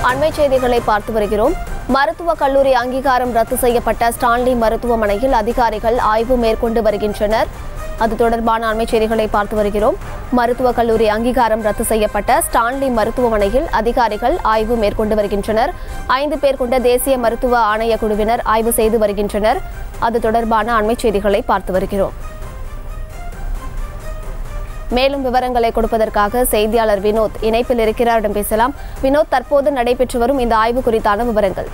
அண்மை செய்திகளை பார்த்து வருகிறோம் மருத்துவக் கல்லூரி அங்கீகாரம் ரத்து செய்யப்பட்ட ஸ்டான்லி மருத்துவமனையில் அதிகாரிகள் ஆய்வு மேற்கொண்டு வருகின்றனர் அது தொடர்பான அண்மை செய்திகளை பார்த்து வருகிறோம் மருத்துவக் கல்லூரி அங்கீகாரம் ரத்து செய்யப்பட்ட ஸ்டான்லி மருத்துவமனையில் அதிகாரிகள் ஆய்வு மேற்கொண்டு வருகின்றனர் ஐந்து பேர் கொண்ட தேசிய மருத்துவ ஆணைய குழுவினர் ஆய்வு செய்து வருகின்றனர் அது தொடர்பான அண்மை செய்திகளை பார்த்து வருகிறோம் மேலும் விவரங்களை கொடுப்பதற்காக செய்தியாளர் வினோத் இணைப்பில் இருக்கிறாரிடம் பேசலாம் வினோத் தற்போது நடைபெற்று வரும் இந்த ஆய்வு குறித்தான விவரங்கள்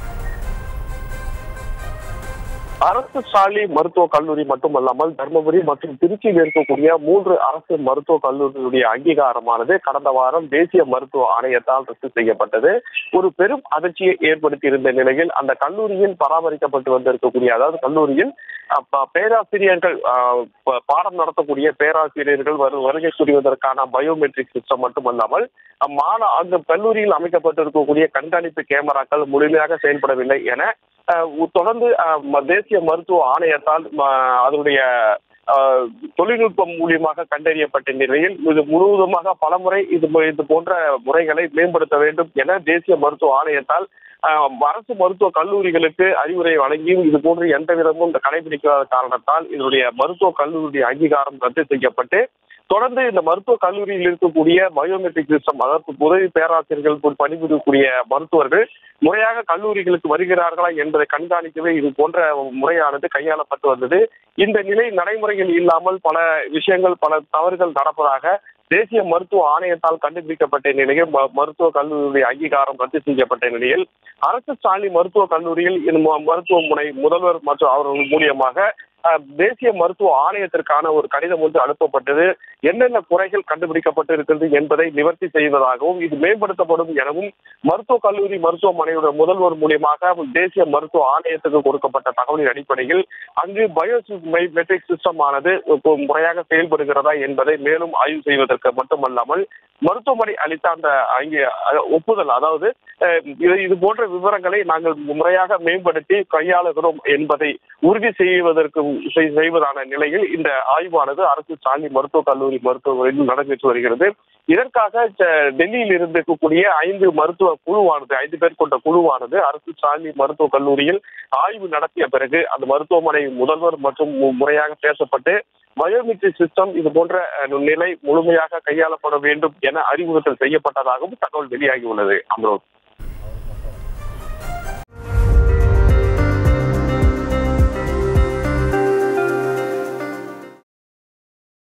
அரசு சாலி மருத்துவக் கல்லூரி மட்டுமல்லாமல் தர்மபுரி மற்றும் திருச்சியில் இருக்கக்கூடிய மூன்று அரசு மருத்துவக் கல்லூரிகளுடைய அங்கீகாரமானது கடந்த வாரம் தேசிய மருத்துவ ஆணையத்தால் ரத்து செய்யப்பட்டது ஒரு பெரும் அதிர்ச்சியை ஏற்படுத்தி இருந்த நிலையில் அந்த கல்லூரியில் பராமரிக்கப்பட்டு வந்திருக்கக்கூடிய அதாவது கல்லூரியில் அப்ப பேராசிரியர்கள் ஆஹ், ப- பாடம் நடத்தக்கூடிய பேராசிரியர்கள் வரு வருகை புரிவதற்கான பயோமெட்ரிக் சிஸ்டம் மட்டுமல்லாமல் மாண அந்த கல்லூரியில் அமைக்கப்பட்டிருக்கக்கூடிய கண்காணிப்பு கேமராக்கள் முழுமையாக செயல்படவில்லை என ஆஹ், தொடர்ந்து ஆஹ், ம- தேசிய மருத்துவ ஆணையத்தால் ம- அதனுடைய ஆஹ், தொழில்நுட்பம் மூலியமாக கண்டறியப்பட்ட நிலையில் இது முழுவதுமாக பலமுறை இது போ- இது போன்ற முறைகளை மேம்படுத்த வேண்டும் என தேசிய மருத்துவ ஆணையத்தால் ஆஹ், அரசு மருத்துவ கல்லூரிகளுக்கு அறிவுரை வழங்கியும் இது போன்று எந்த விதமும் கடைபிடிக்காத காரணத்தால் இதனுடைய மருத்துவ கல்லூரி அங்கீகாரம் ரத்து செய்யப்பட்டு தொடர்ந்து இந்த மருத்துவ கல்லூரியில் இருக்கக்கூடிய பயோமெட்ரிக் சிஸ்டம் அதற்கு உதவி பேராசிரியர்கள் போல் பணிபுரியக்கூடிய மருத்துவர்கள் முறையாக கல்லூரிகளுக்கு வருகிறார்களா என்பதை கண்காணிக்கவே இது போன்ற முறையானது கையாளப்பட்டு வந்தது இந்த நிலை நடைமுறையில் இல்லாமல் பல விஷயங்கள் பல தவறுகள் நடப்பதாக தேசிய மருத்துவ ஆணையத்தால் கண்டுபிடிக்கப்பட்ட நிலையில் ம- மருத்துவ கல்லூரியுடைய அங்கீகாரம் ரத்து செய்யப்பட்ட நிலையில் அரசு ஸ்டாலின் மருத்துவக் கல்லூரியில் இந்த ம- மருத்துவமனை முதல்வர் மற்றும் அவர்கள் மூலியமாக அஹ், தேசிய மருத்துவ ஆணையத்திற்கான ஒரு கடிதம் ஒன்று அனுப்பப்பட்டது என்னென்ன குறைகள் கண்டுபிடிக்கப்பட்டு இருக்கிறது என்பதை நிவர்த்தி செய்வதாகவும் இது மேம்படுத்தப்படும் எனவும் மருத்துவக் கல்லூரி மருத்துவமனையோட முதல்வர் மூலியமாக தேசிய மருத்துவ ஆணையத்துக்கு கொடுக்கப்பட்ட தகவலின் அடிப்படையில் அங்கு பயோ மெட்ரிக் சிஸ்டம் ஆனது இப்போ முறையாக செயல்படுகிறதா என்பதை மேலும் ஆய்வு செய்வதற்கு மட்டுமல்லாமல் மருத்துவமனை அளித்த அந்த அங்கே அஹ், ஒப்புதல் அதாவது அஹ், இது இது போன்ற விவரங்களை நாங்கள் முறையாக மேம்படுத்தி கையாளுகிறோம் என்பதை உறுதி செய்வதற்கு செய்- செய்வதான நிலையில் இந்த ஆய்வானது அரசு சாலி மருத்துவக் கல்லூரி மருத்துவமனையில் நடைபெற்று வருகிறது இதற்காக ச- டெல்லியில் இருந்து இருக்கக்கூடிய ஐந்து மருத்துவ குழுவானது ஐந்து பேர் கொண்ட குழுவானது அரசு சாலி மருத்துவக் கல்லூரியில் ஆய்வு நடத்திய பிறகு அந்த மருத்துவமனை முதல்வர் மற்றும் மு- முறையாக பேசப்பட்டு பயோமெட்ரிக் சிஸ்டம் இது போன்ற அஹ், நிலை முழுமையாக கையாளப்பட வேண்டும் என அறிவுறுத்தல் செய்யப்பட்டதாகவும் தகவல் வெளியாகியுள்ளது அம்ரோத்